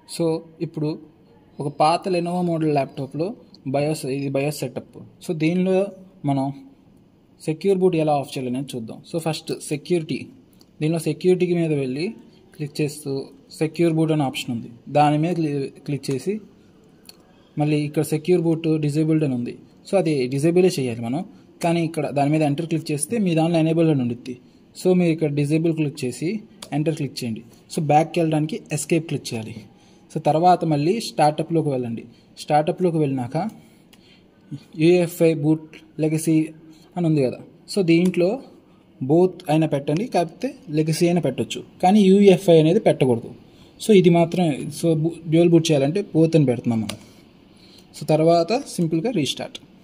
so ఇప్పుడు ఒక పాత లెనోవో మోడల్ ల్యాప్టాప్లో బయోస్ ఇది బయోస్ సెటప్ సో దీనిలో మనం సెక్యూర్ బూట్ ఎలా ఆఫ్ చేయాలనేది చూద్దాం సో ఫస్ట్ సెక్యూరిటీ దీనిలో సెక్యూరిటీకి మీద వెళ్ళి క్లిక్ చేస్తూ సెక్యూర్ బూట్ అనే ఆప్షన్ ఉంది దాని మీద క్లి- క్లిక్ చేసి మళ్ళీ ఇక్కడ సెక్యూర్ బూట్ డిజేబుల్డ్ అని ఉంది సో అది డిజేబులే చేయాలి మనం కానీ ఇక్కడ దాని మీద ఎంటర్ క్లిక్ చేస్తే మీ దానిలో ఎనేబుల్ అని ఉండిద్ది సో మీరు ఇక్కడ డిజేబుల్ క్లిక్ చేసి ఎంటర్ క్లిక్ చేయండి సో బ్యాక్కి వెళ్ళడానికి ఎస్కేప్ క్లిక్ చేయాలి సో తర్వాత మళ్ళీ స్టార్టప్లోకి వెళ్ళండి స్టార్టప్లోకి వెళ్ళినాక యూఎఫ్ఐ బూట్ లెగసీ అని ఉంది కదా సో దీంట్లో బోత్ అయినా పెట్టండి కాకపోతే లెగసీ అయినా పెట్టొచ్చు కానీ యూఎఫ్ఐ అనేది పెట్టకూడదు సో ఇది మాత్రం సో డ్యూయల్ బూట్ చేయాలంటే బోత్ అని పెడుతున్నాం మనం సో తర్వాత సింపుల్గా రీస్టార్ట్